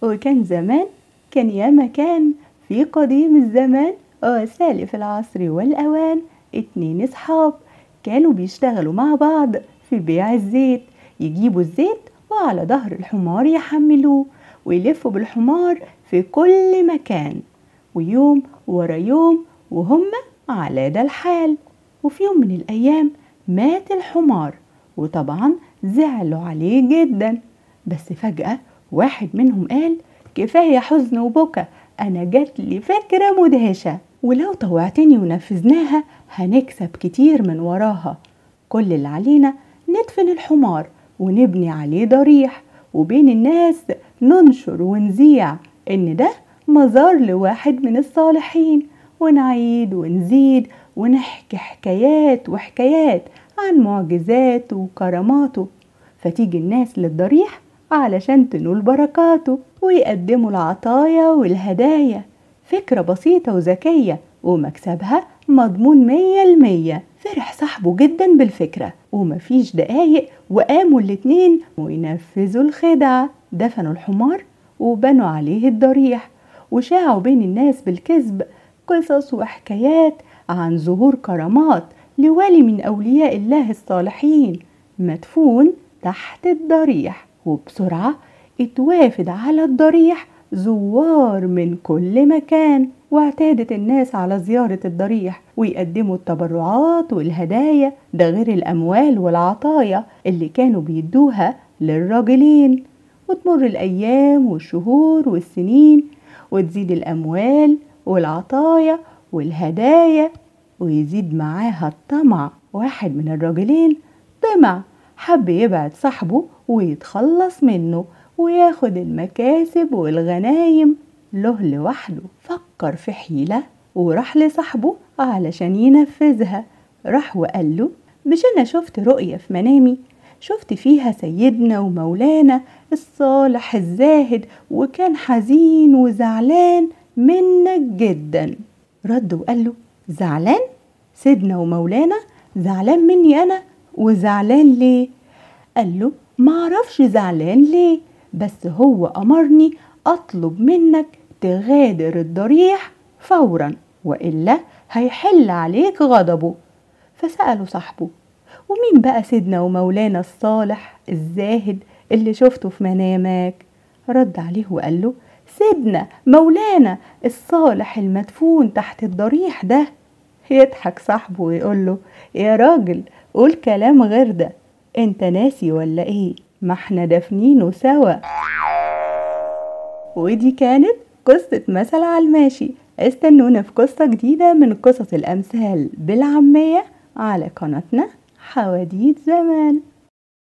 وكان زمان كان يا مكان في قديم الزمان وسالف العصر والأوان اتنين أصحاب كانوا بيشتغلوا مع بعض في بيع الزيت يجيبوا الزيت وعلى ظهر الحمار يحملوه ويلفوا بالحمار في كل مكان ويوم ورا يوم وهم على ده الحال وفي يوم من الأيام مات الحمار وطبعا زعلوا عليه جدا بس فجأة واحد منهم قال كفاية حزن وبكى أنا جات لي فكرة مدهشة ولو طوعتني ونفذناها هنكسب كتير من وراها كل اللي علينا ندفن الحمار ونبني عليه ضريح وبين الناس ننشر ونذيع إن ده مزار لواحد من الصالحين ونعيد ونزيد ونحكي حكايات وحكايات عن معجزاته وكراماته فتيجي الناس للضريح علشان تنول بركاته ويقدموا العطايا والهدايا فكرة بسيطة وذكية ومكسبها مضمون مية المية فرح صاحبه جدا بالفكرة ومفيش دقايق وقاموا الاتنين وينفذوا الخدعة دفنوا الحمار وبنوا عليه الضريح وشاعوا بين الناس بالكذب قصص وحكايات عن ظهور كرامات لولي من أولياء الله الصالحين مدفون تحت الضريح وبسرعة اتوافد على الضريح زوار من كل مكان واعتادت الناس على زيارة الضريح ويقدموا التبرعات والهدايا ده غير الأموال والعطايا اللي كانوا بيدوها للراجلين وتمر الأيام والشهور والسنين وتزيد الأموال والعطايا والهدايا ويزيد معاها الطمع واحد من الراجلين طمع حب يبعد صاحبه ويتخلص منه وياخد المكاسب والغنايم له لوحده فكر في حيلة وراح لصاحبه علشان ينفذها راح وقال له مش أنا شفت رؤية في منامي شفت فيها سيدنا ومولانا الصالح الزاهد وكان حزين وزعلان منك جدا رد وقال له زعلان سيدنا ومولانا زعلان مني أنا وزعلان ليه قال له معرفش زعلان ليه بس هو أمرني أطلب منك تغادر الضريح فورا وإلا هيحل عليك غضبه فسأله صاحبه ومين بقى سيدنا ومولانا الصالح الزاهد اللي شفته في منامك رد عليه وقال له سيدنا مولانا الصالح المدفون تحت الضريح ده يضحك صاحبه ويقول له يا راجل قول كلام غير ده انت ناسي ولا ايه ما احنا دافنينه سوا ودي كانت قصة مثل على الماشي استنونا في قصة جديدة من قصص الأمثال بالعامية على قناتنا حواديت زمان